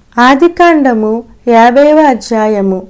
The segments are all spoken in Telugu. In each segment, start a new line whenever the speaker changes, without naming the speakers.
ఆదికాండము యాభైవ అధ్యాయము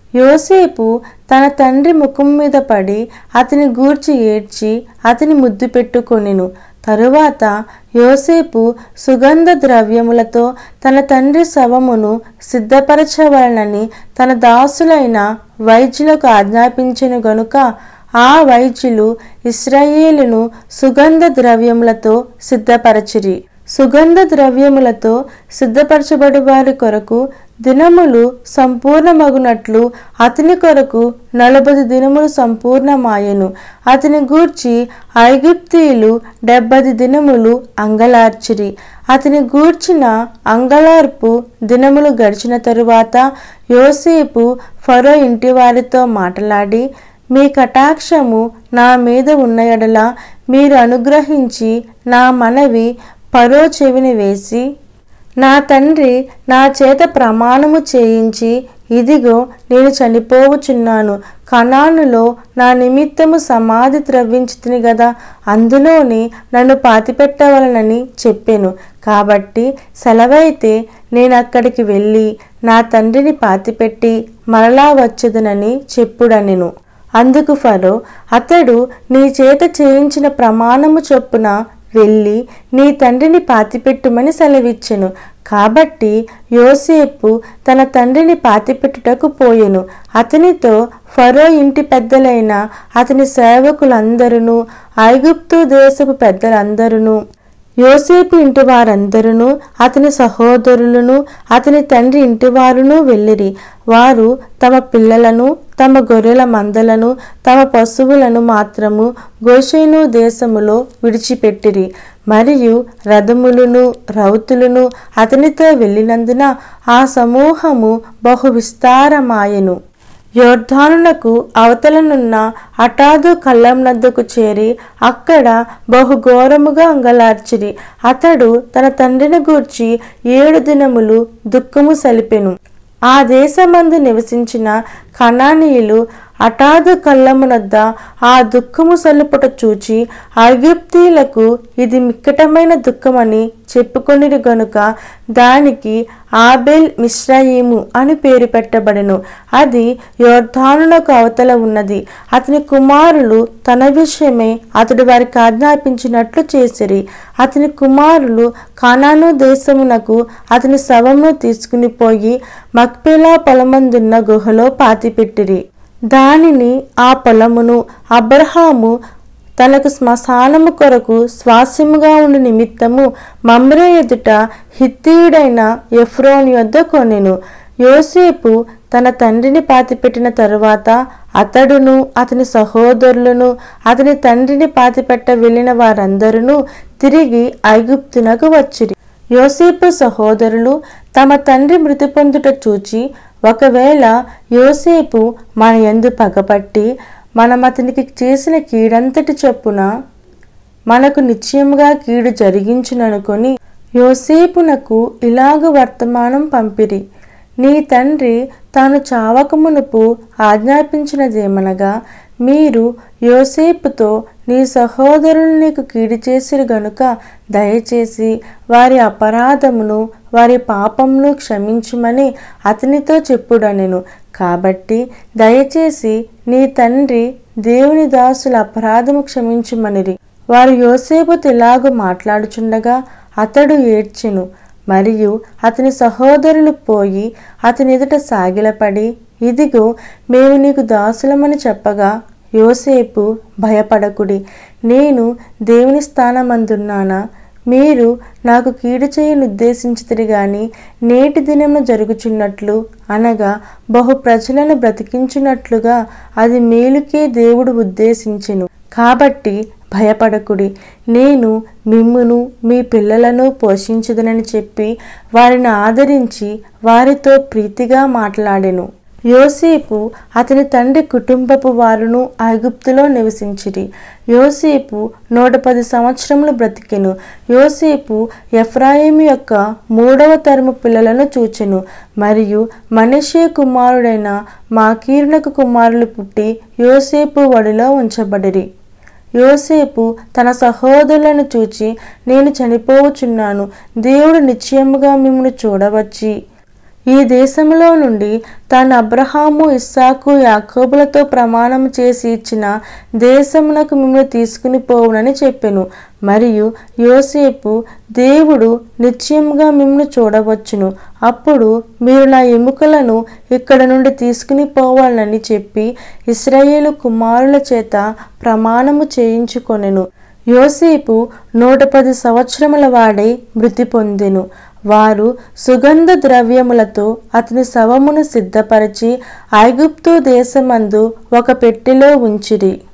యోసేపు తన తండ్రి ముఖం మీద పడి అతని గూర్చి ఏడ్చి అతని ముద్దు పెట్టుకొనెను తరువాత యోసేపు సుగంధ ద్రవ్యములతో తన తండ్రి శవమును సిద్ధపరచవలనని తన దాసులైన వైద్యులకు ఆజ్ఞాపించెను గనుక ఆ వైద్యులు ఇస్రాయేలును సుగంధ ద్రవ్యములతో సిద్ధపరచిరి సుగంధ ద్రవ్యములతో సిద్ధపరచబడి వారి కొరకు దినములు సంపూర్ణమగునట్లు అతని కొరకు నలభై దినములు సంపూర్ణమాయెను అతని గూర్చి ఐగుప్తీయులు డెబ్బది దినములు అంగలార్చిరి అతని గూర్చిన అంగలార్పు దినములు గడిచిన తరువాత యోసేపు ఫరో ఇంటి వారితో మాట్లాడి మీ కటాక్షము నా మీద ఉన్న ఎడల మీరు అనుగ్రహించి నా మనవి పరో చెవిని వేసి నా తండ్రి నా చేత ప్రమాణము చేయించి ఇదిగో నేను చనిపోవచున్నాను కణానులో నా నిమిత్తము సమాధి త్రవ్వించుతుని గదా అందులోని నన్ను పాతిపెట్టవలనని చెప్పాను కాబట్టి సెలవైతే నేను అక్కడికి వెళ్ళి నా తండ్రిని పాతిపెట్టి మరలా వచ్చేదనని చెప్పుడనెను అందుకు ఫరో అతడు నీ చేత చేయించిన ప్రమాణము చొప్పున వెళ్ళి నీ తండ్రిని పాతిపెట్టుమని సెలవిచ్చెను కాబట్టి యోసేపు తన తండ్రిని పాతిపెట్టుటకు పోయెను అతనితో ఫరో ఇంటి పెద్దలైన అతని సేవకులందరూ ఐగుప్తు దేశపు పెద్దలందరూ యోసేపు ఇంటి వారందరూ అతని సహోదరులను అతని తండ్రి ఇంటి వారును వెళ్ళిరి వారు తమ పిల్లలను తమ గొర్రెల మందలను తమ పశువులను మాత్రము గోషేను దేశములో విడిచిపెట్టిరి మరియు రథములను రౌతులను అతనితో వెళ్ళినందున ఆ సమూహము బహు విస్తారమాయెను యోర్ధానునకు అవతలనున్న అటాదు కళ్ళం నద్దకు చేరి అక్కడ బహు ఘోరముగా అంగలార్చిరి అతడు తన తండ్రిని గూర్చి ఏడు దినములు దుఃఖము సలిపెను ఆ దేశమందు నివసించిన కణానీయులు అటాదు కళ్ళమునద్ద ఆ దుఃఖము సల్లుపుట చూచి ఐగుప్తీలకు ఇది మిక్కటమైన దుఃఖమని చెప్పుకొనిరు గనుక దానికి ఆబెల్ మిశ్రయీము అని పేరు పెట్టబడెను అది యోర్ధానులకు అవతల ఉన్నది అతని కుమారులు తన విషయమే అతడు వారికి ఆజ్ఞాపించినట్లు చేసిరి అతని కుమారులు కానాను దేశమునకు అతని శవమును తీసుకుని పోయి మక్పేలా పొలమందున్న గుహలో పాతిపెట్టిరి దానిని ఆ పొలమును అబ్రహాము తనకు శ్మశానము కొరకు స్వాస్యముగా ఉండి నిమిత్తము మమ్రే ఎదుట హిత్తీయుడైన ఎఫ్రోన్ యొద్ద కొనెను యోసేపు తన తండ్రిని పాతిపెట్టిన తరువాత అతడును అతని సహోదరులను అతని తండ్రిని పాతిపెట్ట వెళ్ళిన వారందరూ తిరిగి ఐగుప్తునకు వచ్చిరి యోసేపు సహోదరులు తమ తండ్రి మృతి పొందుట చూచి ఒకవేళ యోసేపు మన ఎందు పగపట్టి మనం అతనికి చేసిన కీడంతటి చొప్పున మనకు నిశ్చయముగా కీడు జరిగించుననుకొని యోసేపునకు ఇలాగు వర్తమానం పంపిరి నీ తండ్రి తాను చావకమునుపు ఆజ్ఞాపించినదేమనగా మీరు యోసేపుతో నీ సహోదరులు నీకు కీడు చేసిరు గనుక దయచేసి వారి అపరాధమును వారి పాపమును క్షమించుమని అతనితో చెప్పుడనెను కాబట్టి దయచేసి నీ తండ్రి దేవుని దాసుల అపరాధము క్షమించుమనిరి వారు యోసేపుతో ఇలాగు మాట్లాడుచుండగా అతడు ఏడ్చెను మరియు అతని సహోదరులు పోయి అతని ఎదుట సాగిలపడి ఇదిగో మేము నీకు దాసులమని చెప్పగా యోసేపు భయపడకుడి నేను దేవుని స్థానమందున్నానా మీరు నాకు కీడు చేయను ఉద్దేశించితిరి గాని నేటి దినమున జరుగుచున్నట్లు అనగా బహు ప్రజలను బ్రతికించున్నట్లుగా అది మేలుకే దేవుడు ఉద్దేశించెను కాబట్టి భయపడకుడి నేను మిమ్మును మీ పిల్లలను పోషించదనని చెప్పి వారిని ఆదరించి వారితో ప్రీతిగా మాట్లాడెను యోసేపు అతని తండ్రి కుటుంబపు వారును ఐగుప్తులో నివసించిరి యోసేపు నూట పది సంవత్సరములు బ్రతికెను యోసేపు ఎఫ్రాయిం యొక్క మూడవ తరము పిల్లలను చూచెను మరియు మనషే కుమారుడైన మాకీరునకు కుమారులు పుట్టి యోసేపు వడిలో ఉంచబడిరి యోసేపు తన సహోదరులను చూచి నేను చనిపోవచున్నాను దేవుడు నిశ్చయముగా మిమ్మల్ని చూడవచ్చి ఈ దేశంలో నుండి తాను అబ్రహాము ఇస్సాకు యాకోబులతో ప్రమాణం చేసి ఇచ్చిన దేశమునకు మిమ్మల్ని తీసుకుని పోవునని చెప్పెను మరియు యోసేపు దేవుడు నిశ్చయముగా మిమ్మల్ని చూడవచ్చును అప్పుడు మీరు నా ఎముకలను ఇక్కడ నుండి తీసుకుని పోవాలని చెప్పి ఇస్రాయేలు కుమారుల చేత ప్రమాణము చేయించుకొనెను యోసేపు నూట పది సంవత్సరముల వాడై మృతి పొందెను వారు సుగంధ ద్రవ్యములతో అతని శవమును సిద్ధపరిచి ఐగుప్తు దేశమందు ఒక పెట్టెలో ఉంచిరి